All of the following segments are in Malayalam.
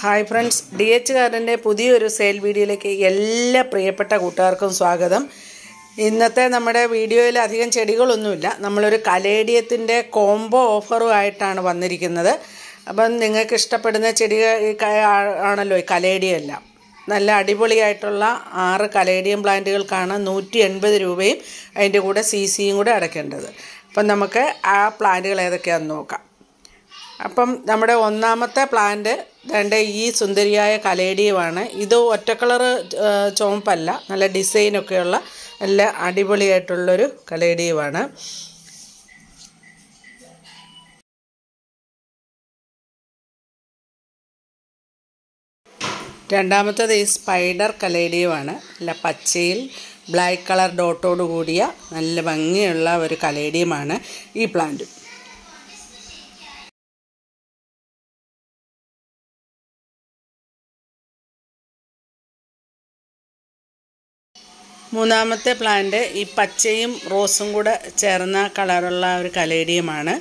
ഹായ് ഫ്രണ്ട്സ് ഡി എച്ച് ഗാർഡൻ്റെ പുതിയൊരു സെയിൽ വീഡിയോയിലേക്ക് എല്ലാ പ്രിയപ്പെട്ട കൂട്ടുകാർക്കും സ്വാഗതം ഇന്നത്തെ നമ്മുടെ വീഡിയോയിൽ അധികം ചെടികളൊന്നുമില്ല നമ്മളൊരു കലേഡിയത്തിൻ്റെ കോംബോ ഓഫറുമായിട്ടാണ് വന്നിരിക്കുന്നത് അപ്പം നിങ്ങൾക്ക് ഇഷ്ടപ്പെടുന്ന ചെടികൾ ഈ ക- ആ- ആണല്ലോ ഈ കലേഡിയെല്ലാം നല്ല അടിപൊളിയായിട്ടുള്ള ആറ് കലേഡിയം പ്ലാന്റുകൾക്കാണ് നൂറ്റി എൺപത് രൂപയും അതിൻ്റെ കൂടെ സി സിയും കൂടെ അടയ്ക്കേണ്ടത് അപ്പം നമുക്ക് ആ പ്ലാന്റുകൾ ഏതൊക്കെയാണെന്ന് നോക്കാം അപ്പം നമ്മുടെ ഒന്നാമത്തെ പ്ലാന്റ് ദണ്ട ഈ സുന്ദരിയായ കലേഡിയമാണ് ഇത് ഒറ്റ കളറ് ചുവപ്പല്ല നല്ല ഡിസൈനൊക്കെയുള്ള നല്ല അടിപൊളിയായിട്ടുള്ളൊരു കലേഡിയമാണ് രണ്ടാമത്തത് ഈ സ്പൈഡർ കലേഡിയമാണ് നല്ല പച്ചയിൽ ബ്ലാക്ക് കളർ ഡോട്ടോട് കൂടിയ നല്ല ഭംഗിയുള്ള ഒരു കലേഡിയമാണ് ഈ പ്ലാന്റ് മൂന്നാമത്തെ പ്ലാന്റ് ഈ പച്ചയും റോസും കൂടെ ചേർന്ന കളറുള്ള ഒരു കലേഡിയമാണ്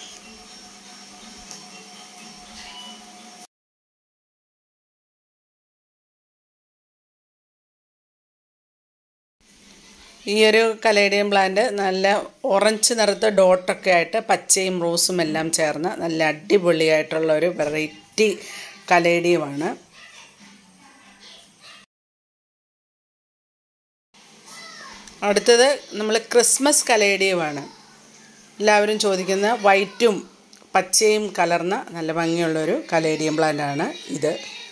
ഈ ഒരു കലേഡിയം പ്ലാന്റ് നല്ല ഓറഞ്ച് നിറത്ത് ഡോട്ടൊക്കെ ആയിട്ട് പച്ചയും റോസും എല്ലാം ചേർന്ന് നല്ല അടിപൊളിയായിട്ടുള്ള ഒരു വെറൈറ്റി കലേഡിയമാണ് അടുത്തത് നമ്മൾ ക്രിസ്മസ് കലേഡിയമാണ് എല്ലാവരും ചോദിക്കുന്ന വൈറ്റും പച്ചയും കലർന്ന നല്ല ഭംഗിയുള്ളൊരു കലേഡിയം പ്ലാന്റാണ് ഇത്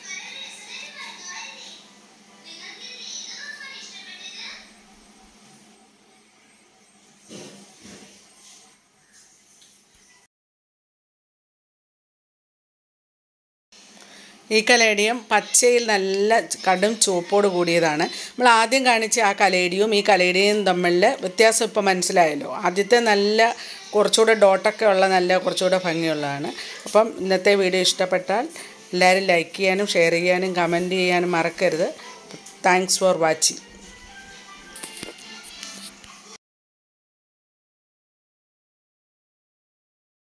ഈ കലേഡിയം പച്ചയിൽ നല്ല കടും ചുവപ്പോട് കൂടിയതാണ് നമ്മൾ ആദ്യം കാണിച്ച ആ കലേഡിയവും ഈ കലേഡിയവും തമ്മിൽ വ്യത്യാസം ഇപ്പോൾ മനസ്സിലായല്ലോ ആദ്യത്തെ നല്ല കുറച്ചുകൂടെ ഡോട്ടൊക്കെ ഉള്ള നല്ല കുറച്ചുകൂടെ ഭംഗിയുള്ളതാണ് അപ്പം ഇന്നത്തെ വീഡിയോ ഇഷ്ടപ്പെട്ടാൽ എല്ലാവരും ലൈക്ക് ചെയ്യാനും ഷെയർ ചെയ്യാനും കമൻറ്റ് ചെയ്യാനും മറക്കരുത് താങ്ക്സ് ഫോർ വാച്ചിങ്